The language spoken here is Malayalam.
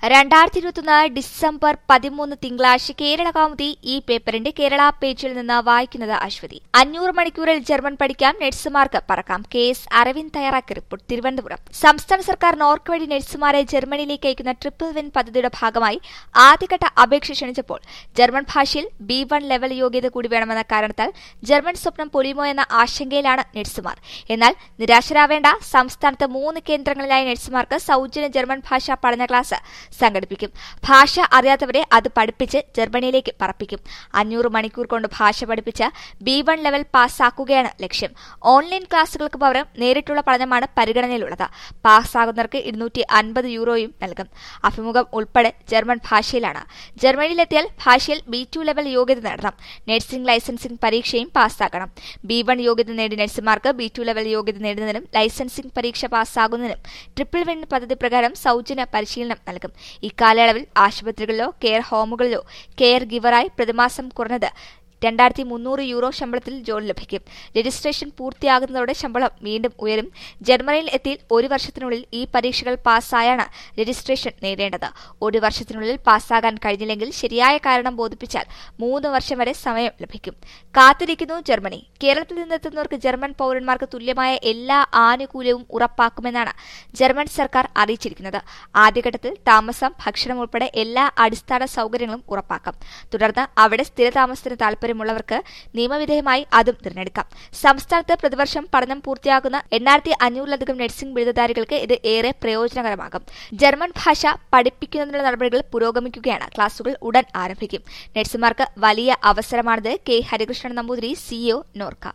രണ്ടായിരത്തി ഇരുപത്തൊന്ന് ഡിസംബർ പതിമൂന്ന് തിങ്കളാഴ്ച കേരള കൗമുദി ഈ പേപ്പറിന്റെ കേരള പേജിൽ നിന്ന് വായിക്കുന്നത് അശ്വതി അഞ്ഞൂറ് മണിക്കൂറിൽ ജർമ്മൻ പഠിക്കാം നഴ്സുമാർക്ക് പറക്കാം കെ എസ് അരവിന്ദ് തയ്യാറാക്കിയ റിപ്പോർട്ട് തിരുവനന്തപുരം സംസ്ഥാന സർക്കാർ നോർക്ക് വഴി നഴ്സുമാരെ ജർമ്മനിയിലേക്ക് അയക്കുന്ന ട്രിപ്പിൾ വിൻ പദ്ധതിയുടെ ഭാഗമായി ആദ്യഘട്ട അപേക്ഷ ക്ഷണിച്ചപ്പോൾ ജർമ്മൻ ഭാഷയിൽ ബി വൺ ലെവൽ യോഗ്യത കൂടി വേണമെന്ന കാരണത്താൽ ജർമ്മൻ സ്വപ്നം പൊലിയുമോ എന്ന ആശങ്കയിലാണ് നഴ്സുമാർ എന്നാൽ നിരാശരാവേണ്ട സംസ്ഥാനത്ത് മൂന്ന് കേന്ദ്രങ്ങളിലായി നഴ്സുമാർക്ക് സൌജന്യ ജർമ്മൻ ഭാഷാ പഠന ക്ലാസ് സംഘടിപ്പിക്കും ഭാഷ അറിയാത്തവരെ അത് പഠിപ്പിച്ച് ജർമ്മനിയിലേക്ക് പറപ്പിക്കും അഞ്ഞൂറ് മണിക്കൂർ കൊണ്ട് ഭാഷ പഠിപ്പിച്ച് ബി വൺ ലെവൽ പാസ്സാക്കുകയാണ് ലക്ഷ്യം ഓൺലൈൻ ക്ലാസുകൾക്ക് പകരം നേരിട്ടുള്ള പഠനമാണ് പരിഗണനയിലുള്ളത് പാസ്സാകുന്നവർക്ക് ഇരുന്നൂറ്റി അൻപത് യൂറോയും നൽകും അഭിമുഖം ഉൾപ്പെടെ ജർമ്മൻ ഭാഷയിലാണ് ജർമ്മനിയിലെത്തിയാൽ ഭാഷയിൽ ബി ടു ലെവൽ യോഗ്യത നേടണം നഴ്സിംഗ് ലൈസൻസിംഗ് പരീക്ഷയും പാസ്സാക്കണം ബി വൺ യോഗ്യത നേടിയ നഴ്സുമാർക്ക് ബി ടു ലെവൽ യോഗ്യത നേടുന്നതിനും ലൈസൻസിംഗ് പരീക്ഷ പാസ്സാകുന്നതിനും ട്രിപ്പിൾ വിൻ പദ്ധതി പ്രകാരം സൌജന്യ പരിശീലനം നൽകും ഇക്കാലയളവിൽ ആശുപത്രികളിലോ കെയർ ഹോമുകളിലോ കെയർ ഗിവറായി പ്രതിമാസം കുറഞ്ഞത് രണ്ടായിരത്തി മുന്നൂറ് യൂറോ ശമ്പളത്തിൽ ജോലി ലഭിക്കും രജിസ്ട്രേഷൻ പൂർത്തിയാകുന്നതോടെ ശമ്പളം വീണ്ടും ഉയരും ജർമ്മനിയിൽ എത്തി ഒരു വർഷത്തിനുള്ളിൽ ഈ പരീക്ഷകൾ പാസ്സായാണ് രജിസ്ട്രേഷൻ നേടേണ്ടത് ഒരു വർഷത്തിനുള്ളിൽ പാസ്സാകാൻ കഴിഞ്ഞില്ലെങ്കിൽ ശരിയായ കാരണം ബോധിപ്പിച്ചാൽ മൂന്ന് വർഷം വരെ സമയം ലഭിക്കും കാത്തിരിക്കുന്നു ജർമ്മനി കേരളത്തിൽ നിന്നെത്തുന്നവർക്ക് ജർമ്മൻ പൌരന്മാർക്ക് തുല്യമായ എല്ലാ ആനുകൂല്യവും ഉറപ്പാക്കുമെന്നാണ് ജർമ്മൻ സർക്കാർ അറിയിച്ചിരിക്കുന്നത് ആദ്യഘട്ടത്തിൽ താമസം ഭക്ഷണം ഉൾപ്പെടെ എല്ലാ അടിസ്ഥാന സൌകര്യങ്ങളും ഉറപ്പാക്കാം തുടർന്ന് അവിടെ സ്ഥിരതാമസത്തിന് താൽപര്യമുള്ളവർക്ക് നിയമവിധേയമായി അതും തിരഞ്ഞെടുക്കാം സംസ്ഥാനത്ത് പ്രതിവർഷം പഠനം പൂർത്തിയാക്കുന്ന എണ്ണായിരത്തി അഞ്ഞൂറിലധികം നഴ്സിംഗ് ബിരുദധാരികൾക്ക് ഇത് ഏറെ പ്രയോജനകരമാകും ജർമ്മൻ ഭാഷ പഠിപ്പിക്കുന്നതിനുള്ള നടപടികൾ പുരോഗമിക്കുകയാണ് ക്ലാസുകൾ ഉടൻ ആരംഭിക്കും നഴ്സുമാർക്ക് വലിയ അവസരമാണിത് കെ ഹരികൃഷ്ണൻ നമ്പൂതിരി സിഇഒ നോർക്ക